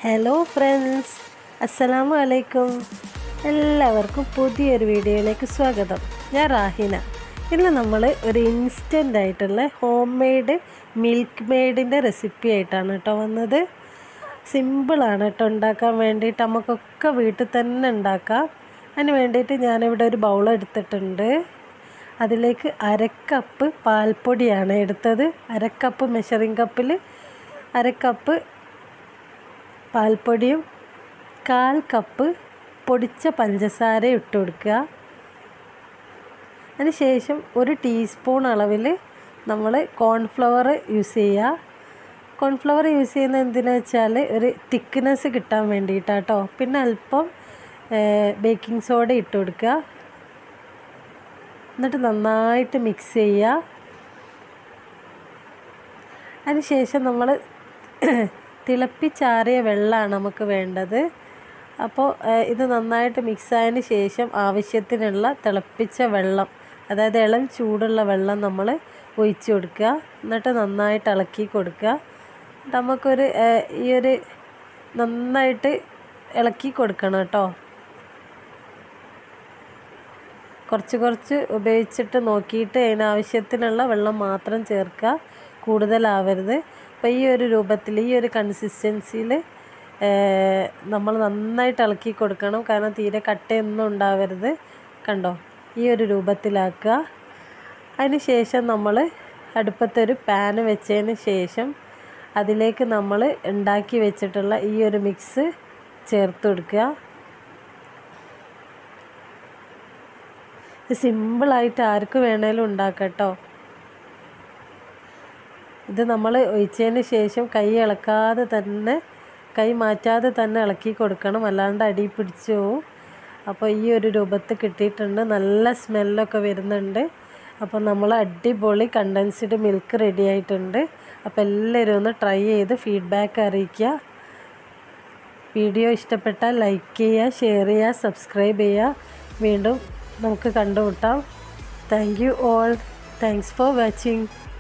hello friends അസ്സലാമു അലൈക്കും എല്ലാവർക്കും പുതിയൊരു വീഡിയോയിലേക്ക് സ്വാഗതം ഞാൻ റാഹിന ഇന്ന് നമ്മൾ ഒരു ഇൻസ്റ്റൻ്റ് ആയിട്ടുള്ള ഹോം മെയ്ഡ് മിൽക്ക് മെയ്ഡിൻ്റെ റെസിപ്പി ആയിട്ടാണ് കേട്ടോ വന്നത് സിമ്പിളാണ് കേട്ടോ ഉണ്ടാക്കാൻ വേണ്ടിയിട്ട് നമുക്കൊക്കെ വീട്ടിൽ തന്നെ ഉണ്ടാക്കാം അതിന് വേണ്ടിയിട്ട് ഞാനിവിടെ ഒരു ബൗൾ എടുത്തിട്ടുണ്ട് അതിലേക്ക് അരക്കപ്പ് പാൽപ്പൊടിയാണ് എടുത്തത് അരക്കപ്പ് മെഷറിംഗ് കപ്പിൽ അരക്കപ്പ് പാൽപ്പൊടിയും കാൽ കപ്പ് പൊടിച്ച പഞ്ചസാര ഇട്ട് കൊടുക്കുക അതിന് ശേഷം ഒരു ടീസ്പൂൺ അളവിൽ നമ്മൾ കോൺഫ്ലവർ യൂസ് ചെയ്യുക കോൺഫ്ലവർ യൂസ് ചെയ്യുന്നത് എന്തിനാ വെച്ചാൽ ഒരു തിക്നെസ് കിട്ടാൻ വേണ്ടിയിട്ടാട്ടോ പിന്നെ അല്പം ബേക്കിംഗ് സോഡ ഇട്ട് കൊടുക്കുക എന്നിട്ട് നന്നായിട്ട് മിക്സ് ചെയ്യുക അതിന് ശേഷം നമ്മൾ തിളപ്പിച്ചാറിയ വെള്ളമാണ് നമുക്ക് വേണ്ടത് അപ്പോൾ ഇത് നന്നായിട്ട് മിക്സ് ആയതിന് ശേഷം ആവശ്യത്തിനുള്ള തിളപ്പിച്ച വെള്ളം അതായത് ഇളം ചൂടുള്ള വെള്ളം നമ്മൾ ഒഴിച്ചു കൊടുക്കുക എന്നിട്ട് നന്നായിട്ട് ഇളക്കി കൊടുക്കുക നമുക്കൊരു ഈ ഒരു നന്നായിട്ട് ഇളക്കി കൊടുക്കണം കേട്ടോ കുറച്ച് കുറച്ച് ഉപയോഗിച്ചിട്ട് നോക്കിയിട്ട് അതിനാവശ്യത്തിനുള്ള വെള്ളം മാത്രം ചേർക്കുക കൂടുതലാവരുത് അപ്പോൾ ഈ ഒരു രൂപത്തിൽ ഈ ഒരു കൺസിസ്റ്റൻസിയിൽ നമ്മൾ നന്നായിട്ട് ഇളക്കി കൊടുക്കണം കാരണം തീരെ കട്ടയൊന്നും ഉണ്ടാവരുത് കണ്ടോ ഈ ഒരു രൂപത്തിലാക്കുക അതിന് ശേഷം നമ്മൾ അടുപ്പത്തൊരു പാന് വെച്ചതിന് ശേഷം അതിലേക്ക് നമ്മൾ ഉണ്ടാക്കി വെച്ചിട്ടുള്ള ഈ ഒരു മിക്സ് ചേർത്ത് കൊടുക്കുക ഇത് സിമ്പിളായിട്ട് ആർക്ക് വേണേലും ഉണ്ടാക്കാം കേട്ടോ ഇത് നമ്മൾ ഒഴിച്ചതിന് ശേഷം കൈ ഇളക്കാതെ തന്നെ കൈ മാറ്റാതെ തന്നെ ഇളക്കി കൊടുക്കണം അല്ലാണ്ട് അടി പിടിച്ചു പോവും അപ്പോൾ ഈ ഒരു രൂപത്തിൽ കിട്ടിയിട്ടുണ്ട് നല്ല സ്മെല്ലൊക്കെ വരുന്നുണ്ട് അപ്പോൾ നമ്മൾ അടിപൊളി കണ്ടൻസ്ഡ് മിൽക്ക് റെഡി ആയിട്ടുണ്ട് അപ്പോൾ എല്ലാവരും ഒന്ന് ട്രൈ ചെയ്ത് ഫീഡ്ബാക്ക് അറിയിക്കുക വീഡിയോ ഇഷ്ടപ്പെട്ടാൽ ലൈക്ക് ചെയ്യുക ഷെയർ ചെയ്യുക സബ്സ്ക്രൈബ് ചെയ്യുക വീണ്ടും നമുക്ക് കണ്ടുമുട്ടാം thank you all thanks for watching